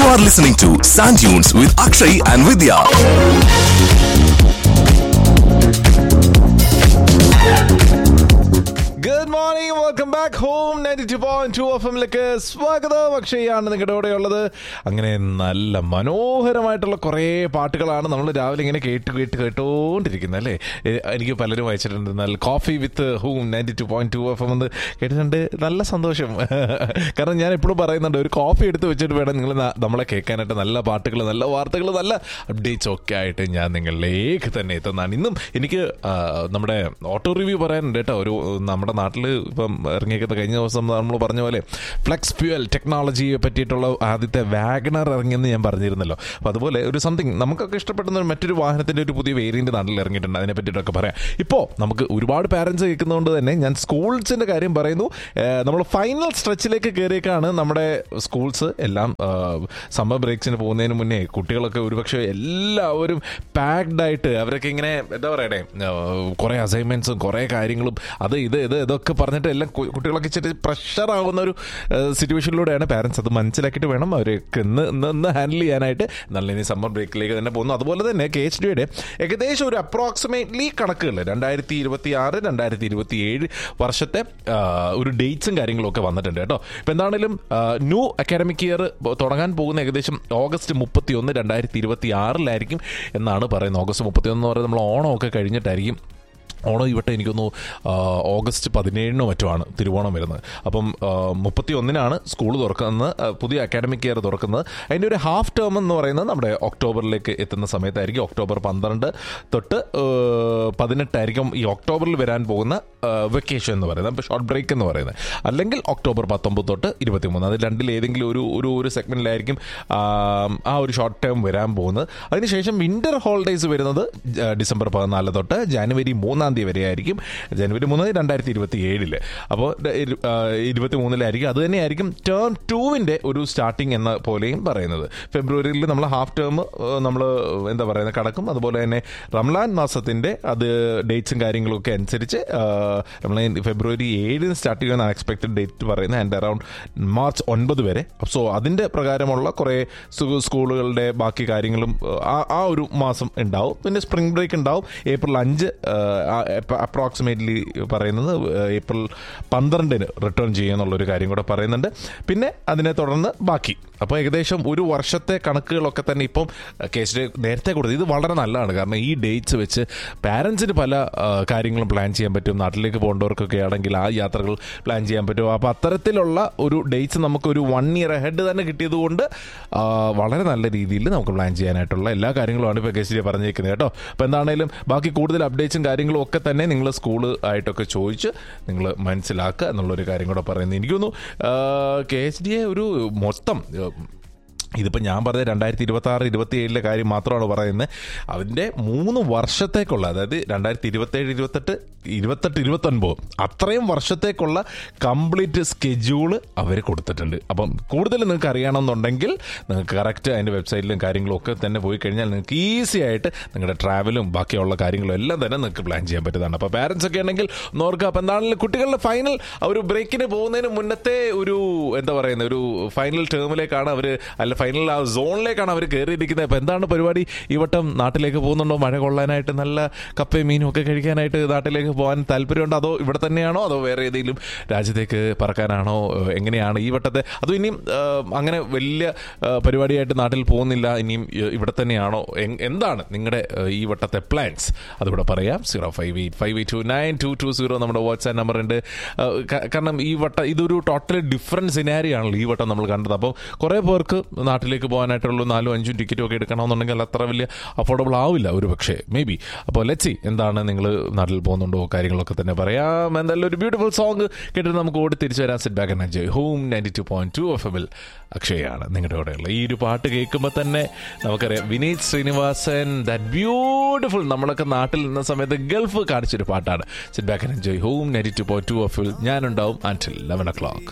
are listening to Sand Dunes with Akshay and Vidya. Good morning welcome back home ninety two point two F എമ്മിലേക്ക് സ്വാഗതം അക്ഷയാണ് നിങ്ങളുടെ കൂടെ ഉള്ളത് അങ്ങനെ നല്ല മനോഹരമായിട്ടുള്ള കുറേ പാട്ടുകളാണ് നമ്മൾ രാവിലെ ഇങ്ങനെ കേട്ട് കേട്ട് കേട്ടോണ്ടിരിക്കുന്നത് അല്ലേ എ- എനിക്ക് പലരും അയച്ചിട്ടുണ്ട് നല്ല coffee with home ninety two point two F M എന്ന് കേട്ടിട്ടുണ്ട് നല്ല സന്തോഷം കാരണം ഞാൻ എപ്പോഴും പറയുന്നുണ്ട് ഒരു കോഫി എടുത്ത് വെച്ചിട്ട് വേണം നിങ്ങൾ നമ്മളെ കേൾക്കാനായിട്ട് നല്ല പാട്ടുകൾ നല്ല വാർത്തകൾ നല്ല അപ്ഡേറ്റ്സ് ഒക്കെ ആയിട്ട് ഞാൻ നിങ്ങളിലേക്ക് തന്നെ എത്തുന്നതാണ് ഇന്നും എനിക്ക് ആ, നമ്മുടെ ഓട്ടോ റിവ്യൂ പറയാനുണ്ട് കേട്ടോ ഒരു നമ്മുടെ നാട്ടിൽ ഇപ്പം ഇറങ്ങിയേക്കുന്ന കഴിഞ്ഞ ദിവസം നമ്മൾ പറഞ്ഞ പോലെ ഫ്ലെക്സ് ഫ്യൂൽ ടെക്നോളജിയെ പറ്റിയിട്ടുള്ള ആദ്യത്തെ വാഗണർ ഇറങ്ങിയെന്ന് ഞാൻ പറഞ്ഞിരുന്നല്ലോ അപ്പോൾ അതുപോലെ ഒരു സംതിങ് നമുക്കൊക്കെ ഇഷ്ടപ്പെടുന്ന ഒരു മറ്റൊരു വാഹനത്തിൻ്റെ ഒരു പുതിയ വേരിയൻ്റ് നാട്ടിൽ ഇറങ്ങിയിട്ടുണ്ട് അതിനെ പറ്റിയിട്ടൊക്കെ പറയാം ഇപ്പോൾ നമുക്ക് ഒരുപാട് പാരൻസ് കേൾക്കുന്നതുകൊണ്ട് തന്നെ ഞാൻ സ്കൂൾസിൻ്റെ കാര്യം പറയുന്നു നമ്മൾ ഫൈനൽ സ്ട്രെച്ചിലേക്ക് കയറിയേക്കാണ് നമ്മുടെ സ്കൂൾസ് എല്ലാം സമ്മർ ബ്രേക്സിന് പോകുന്നതിന് മുന്നേ കുട്ടികളൊക്കെ ഒരുപക്ഷെ എല്ലാവരും പാക്ഡ് ആയിട്ട് അവരൊക്കെ ഇങ്ങനെ എന്താ പറയണേ കുറേ അസൈൻമെൻറ്റ്സും കുറേ കാര്യങ്ങളും അത് ഇത് ഇത് ഇതൊക്കെ പറഞ്ഞിട്ട് എല്ലാം കു- കുട്ടികളൊക്കെ ഇച്ചിരി പ്രഷർ ആവുന്ന ഒരു സിറ്റുവേഷനിലൂടെയാണ് പാരൻസ് അത് മനസ്സിലാക്കിയിട്ട് വേണം അവർക്ക് ഇന്ന് ഇന്ന് ഇന്ന് ഹാൻഡിൽ ചെയ്യാനായിട്ട് നല്ല ഇനി സമ്മർ ബ്രേക്കിലേക്ക് തന്നെ പോകുന്നു അതുപോലെ തന്നെ കെ എച്ച് ഡിയുടെ ഏകദേശം ഒരു അപ്രോക്സിമേറ്റ്ലി കണക്കുകൾ രണ്ടായിരത്തി ഇരുപത്തി ആറ് രണ്ടായിരത്തി ഇരുപത്തി ഏഴ് വർഷത്തെ ആ, ഒരു ഡേറ്റ്സും കാര്യങ്ങളും ഒക്കെ വന്നിട്ടുണ്ട് കേട്ടോ ഇപ്പം എന്താണെങ്കിലും ന്യൂ അക്കാഡമിക് ഇയർ തുടങ്ങാൻ പോകുന്ന ഏകദേശം ഓഗസ്റ്റ് മുപ്പത്തി ഒന്ന് രണ്ടായിരത്തി ഇരുപത്തി ആറിലായിരിക്കും എന്നാണ് പറയുന്നത് ഓഗസ്റ്റ് മുപ്പത്തി ഒന്ന് എന്ന് പറയുന്നത് നമ്മൾ ഓണമൊക്കെ കഴിഞ്ഞിട്ടായിരിക്കും ഓണം ഇവട്ടെ എനിക്കൊന്നു ഓഗസ്റ്റ് പതിനേഴിനോ മറ്റോ ആണ് തിരുവോണം വരുന്നത് അപ്പം മുപ്പത്തി ഒന്നിനാണ് സ്കൂൾ തുറക്കുന്നത് ആ, പുതിയ അക്കാഡമിക് ഇയർ തുറക്കുന്നത് അതിൻ്റെ ഒരു ഹാഫ് ടേം എന്ന് പറയുന്നത് നമ്മുടെ ഒക്ടോബറിലേക്ക് എത്തുന്ന സമയത്തായിരിക്കും ഒക്ടോബർ പന്ത്രണ്ട് തൊട്ട് ആ, പതിനെട്ടായിരിക്കും ഈ ഒക്ടോബറിൽ വരാൻ പോകുന്ന വെക്കേഷൻ എന്ന് പറയുന്നത് അപ്പോൾ ഷോർട്ട് ബ്രേക്ക് എന്ന് പറയുന്നത് അല്ലെങ്കിൽ ഒക്ടോബർ പത്തൊമ്പത് തൊട്ട് ഇരുപത്തിമൂന്ന് അത് രണ്ടിൽ ഏതെങ്കിലും ഒരു ഒരു ഒരു സെഗ്മെന്റിലായിരിക്കും ആ, ആ ഒരു ഷോർട്ട് ടേം വരാൻ പോകുന്നത് അതിനുശേഷം വിന്റർ ഹോളിഡേയ്സ് വരുന്നത് ജ- ഡിസംബർ പതിനാല് തൊട്ട് ജനുവരി മൂന്നാം തീയതി വരെ ആയിരിക്കും ജനുവരി മൂന്ന് രണ്ടായിരത്തി ഇരുപത്തി ഏഴില് അപ്പോൾ ഇരുപത്തി മൂന്നിലായിരിക്കും അത് തന്നെയായിരിക്കും ടേം ടൂവിൻ്റെ ഒരു സ്റ്റാർട്ടിംഗ് എന്ന പോലെയും പറയുന്നത് ഫെബ്രുവരിയിൽ നമ്മൾ ഹാഫ് ടേം നമ്മൾ എന്താ പറയുന്നത് കടക്കും അതുപോലെ തന്നെ റംലാൻ മാസത്തിൻ്റെ അത് ഡേറ്റ്സും കാര്യങ്ങളും ഒക്കെ അനുസരിച്ച് നമ്മൾ ഫെബ്രുവരി ഏഴിന് സ്റ്റാർട്ട് ചെയ്യുന്ന അൺഎക്സ്പെക്ടഡ് ഡേറ്റ് പറയുന്നത് ആൻഡ് അറൌണ്ട് മാർച്ച് ഒൻപത് വരെ സോ അതിൻ്റെ പ്രകാരമുള്ള കുറേ സു- സ്കൂളുകളുടെ ബാക്കി കാര്യങ്ങളും ആ ആ ഒരു മാസം ഉണ്ടാവും പിന്നെ സ്പ്രിംഗ് ബ്രേക്ക് ഉണ്ടാവും ഏപ്രിൽ അഞ്ച് അപ്രോക്സിമേറ്റ്ലി പറയുന്നത് ഏപ്രിൽ പന്ത്രണ്ടിന് റിട്ടേൺ ചെയ്യുമെന്നുള്ളൊരു കാര്യം കൂടെ പറയുന്നുണ്ട് പിന്നെ അതിനെ തുടർന്ന് ബാക്കി അപ്പോൾ ഏകദേശം ഒരു വർഷത്തെ കണക്കുകളൊക്കെ തന്നെ ഇപ്പം കേസിൽ നേരത്തെ കൊടുത്തു ഇത് വളരെ നല്ലതാണ് കാരണം ഈ ഡേറ്റ്സ് വെച്ച് പാരൻസിന് പല ആ, കാര്യങ്ങളും പ്ലാൻ ചെയ്യാൻ പറ്റും നാട്ടിലേക്ക് പോകേണ്ടവർക്കൊക്കെ ആണെങ്കിൽ ആ യാത്രകൾ പ്ലാൻ ചെയ്യാൻ പറ്റും അപ്പോൾ അത്തരത്തിലുള്ള ഒരു ഡേറ്റ്സ് നമുക്ക് ഒരു വൺ ഇയർ ഹെഡ് തന്നെ കിട്ടിയത് കൊണ്ട് ആ, വളരെ നല്ല രീതിയിൽ നമുക്ക് പ്ലാൻ ചെയ്യാനായിട്ടുള്ള എല്ലാ കാര്യങ്ങളുമാണ് ഇപ്പോൾ കേസിൽ പറഞ്ഞിരിക്കുന്നത് കേട്ടോ അപ്പോൾ എന്താണേലും ബാക്കി കൂടുതൽ അപ്ഡേറ്റ്സും കാര്യങ്ങളും ഒക്കെ തന്നെ നിങ്ങൾ സ്കൂൾ ആയിട്ടൊക്കെ ചോദിച്ച് നിങ്ങൾ മനസ്സിലാക്കുക എന്നുള്ളൊരു കാര്യം കൂടെ പറയുന്നത് എനിക്കൊന്നു കെ എച്ച് ഡി എ ഒരു മൊത്തം ആ, ഇതിപ്പോൾ ഞാൻ പറഞ്ഞ രണ്ടായിരത്തി ഇരുപത്തി ആറ് ഇരുപത്തി ഏഴിലെ കാര്യം മാത്രമാണ് പറയുന്നത് അതിൻ്റെ മൂന്ന് വർഷത്തേക്കുള്ള അതായത് രണ്ടായിരത്തി ഇരുപത്തേഴ് ഇരുപത്തെട്ട് ഇരുപത്തെട്ട് ഇരുപത്തൊൻപത് അത്രയും വർഷത്തേക്കുള്ള കംപ്ലീറ്റ് സ്കെഡ്യൂള് അവർ കൊടുത്തിട്ടുണ്ട് അപ്പം കൂടുതൽ നിങ്ങൾക്ക് അറിയണമെന്നുണ്ടെങ്കിൽ നിങ്ങൾക്ക് കറക്റ്റ് അതിൻ്റെ വെബ്സൈറ്റിലും കാര്യങ്ങളും ഒക്കെ തന്നെ പോയി കഴിഞ്ഞാൽ നിങ്ങൾക്ക് ഈസി ആയിട്ട് നിങ്ങളുടെ ട്രാവലും ബാക്കിയുള്ള കാര്യങ്ങളും എല്ലാം തന്നെ നിങ്ങൾക്ക് പ്ലാൻ ചെയ്യാൻ പറ്റുന്നതാണ് അപ്പോൾ പാരൻസ് ഒക്കെ ഉണ്ടെങ്കിൽ നോർക്കുക അപ്പം എന്താണെങ്കിലും കുട്ടികളുടെ ഫൈനൽ ഒരു ബ്രേക്കിന് പോകുന്നതിന് മുന്നത്തെ ഒരു എന്താ പറയുന്നത് ഒരു ഫൈനൽ ടേമിലേക്കാണ് അവർ അല്ല ഫൈനൽ ആ സോണിലേക്കാണ് അവർ കയറിയിരിക്കുന്നത് അപ്പോൾ എന്താണ് പരിപാടി ഈ വട്ടം നാട്ടിലേക്ക് പോകുന്നുണ്ടോ മഴ കൊള്ളാനായിട്ട് നല്ല കപ്പയും മീനും ഒക്കെ കഴിക്കാനായിട്ട് നാട്ടിലേക്ക് പോകാൻ താല്പര്യമുണ്ടോ അതോ ഇവിടെ തന്നെയാണോ അതോ വേറെ ഏതെങ്കിലും രാജ്യത്തേക്ക് പറക്കാനാണോ ഏഹ് എങ്ങനെയാണ് ഈ വട്ടത്തെ അതോ ഇനിയും ഏഹ്, അങ്ങനെ വലിയ ഏഹ്, പരിപാടിയായിട്ട് നാട്ടിൽ പോകുന്നില്ല ഇനിയും ഏഹ്, ഇവിടെ തന്നെയാണോ എങ്- എന്താണ് നിങ്ങളുടെ ഏഹ്, ഈ വട്ടത്തെ പ്ലാൻസ് അതിവിടെ പറയാം zero five eight five eight two nine two two zero നമ്മുടെ വാട്സാപ്പ് നമ്പർ ഉണ്ട് ഏഹ്, ക- കാരണം ഈ വട്ടം ഇതൊരു ടോട്ടലി ഡിഫറെൻറ്റ് സിനാരി ആണല്ലോ ഈ വട്ടം നമ്മൾ കണ്ടത് അപ്പോൾ കുറേ പേർക്ക് നാട്ടിലേക്ക് പോകാനായിട്ടുള്ള നാലും അഞ്ചും ടിക്കറ്റും ഒക്കെ എടുക്കണമെന്നുണ്ടെങ്കിൽ അത്ര വലിയ അഫോർഡബിൾ ആവില്ല ഒരു പക്ഷേ മേ ബി അപ്പോൾ ലെറ്റ്സി എന്താണ് നിങ്ങൾ നാട്ടിൽ പോകുന്നുണ്ടോ കാര്യങ്ങളൊക്കെ തന്നെ പറയാം എന്തായാലും ഒരു ബ്യൂട്ടിഫുൾ സോങ് കേട്ടിട്ട് നമുക്ക് ഓടി തിരിച്ചു വരാൻ set back enjoy home ninety two point two F എമ്മിൽ അക്ഷയാണ് നിങ്ങളുടെ കൂടെയുള്ള ഈ ഒരു പാട്ട് കേൾക്കുമ്പോൾ തന്നെ നമുക്കറിയാം വിനീത് ശ്രീനിവാസൻ ദാറ്റ് ബ്യൂട്ടിഫുൾ നമ്മളൊക്കെ നാട്ടിൽ നിന്ന സമയത്ത് ഗൾഫ് കാണിച്ചൊരു പാട്ടാണ് set back enjoy home ninety two point two എഫിൽ ഞാനുണ്ടാവും അൻറ്റിൽ ലെവൻ ഒ ക്ലോക്ക്